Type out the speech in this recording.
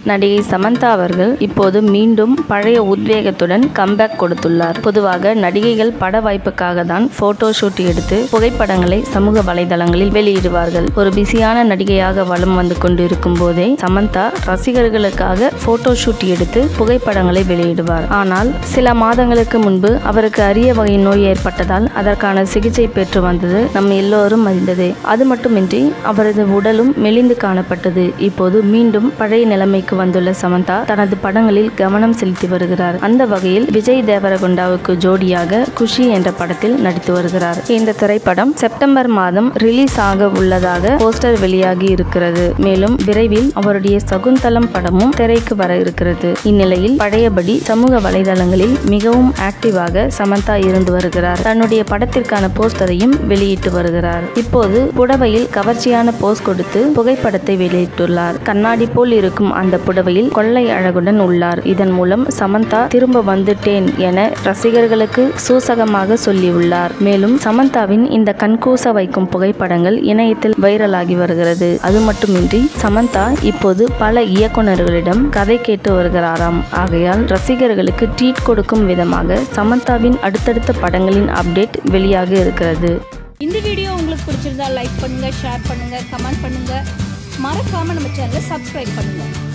நடிகை சமந்தா அவர்கள் இப்போது மீண்டும் பழைய உத்வேகத்துடன் கம்பேக் கொடுத்துள்ளார் பொதுவாக நடிகைகள் பட வாய்ப்புக்காக தான் போட்டோ ஷூட் எடுத்து புகைப்படங்களை சமூக வலைதளங்களில் வெளியிடுவார்கள் ஒரு பிஸியான நடிகையாக வலம் வந்து கொண்டிருக்கும் போதே சமந்தா ரசிகர்களுக்காக போட்டோ ஷூட் எடுத்து புகைப்படங்களை வெளியிடுவார் ஆனால் சில மாதங்களுக்கு முன்பு அவருக்கு அரிய வகை நோய் ஏற்பட்டதால் அதற்கான சிகிச்சை பெற்று வந்தது நம் எல்லோரும் அறிந்ததே அது மட்டுமின்றி அவரது உடலும் மெலிந்து காணப்பட்டது இப்போது மீண்டும் பழைய நிலைமைக்கு வந்துள்ள சமந்தா தனது படங்களில் கவனம் செலுத்தி வருகிறார் அந்த வகையில் விஜய் தேவரகொண்டாவுக்கு ஜோடியாக குஷி என்ற படத்தில் நடித்து வருகிறார் இந்த திரைப்படம் செப்டம்பர் மாதம் ரிலீஸ் ஆக உள்ளதாக போஸ்டர் வெளியாகி இருக்கிறது மேலும் விரைவில் அவருடைய சகுந்தலம் படமும் திரைக்கு வர இருக்கிறது இந்நிலையில் பழையபடி சமூக வலைதளங்களில் மிகவும் ஆக்டிவாக சமந்தா இருந்து வருகிறார் தன்னுடைய படத்திற்கான போஸ்டரையும் வெளியிட்டு வருகிறார் இப்போது புடவையில் கவர்ச்சியான போஸ் கொடுத்து புகைப்படத்தை வெளியிட்டுள்ளார் கண்ணாடி போல் இருக்கும் அந்த புடவையில் கொள்ளை அழகுடன் உள்ளார் இதன் மூலம் சமந்தா திரும்ப வந்துட்டேன் என ரசிகர்களுக்கு சூசகமாக சொல்லியுள்ளார் மேலும் சமந்தாவின் இந்த கண்கூச வைக்கும் புகைப்படங்கள் இணையத்தில் வைரலாகி வருகிறது அது மட்டுமின்றி சமந்தா இப்போது பல இயக்குநர்களிடம் கதை கேட்டு வருகிறாராம் ஆகையால் ரசிகர்களுக்கு ட்ரீட் கொடுக்கும் விதமாக சமந்தாவின் அடுத்தடுத்த படங்களின் அப்டேட் வெளியாக இருக்கிறது இந்த வீடியோ உங்களுக்கு பிடிச்சிருந்தா லைக் பண்ணுங்க ஷேர் பண்ணுங்க கமெண்ட் பண்ணுங்க மறக்காம நம்ம சேனலை சப்ஸ்கிரைப் பண்ணுங்க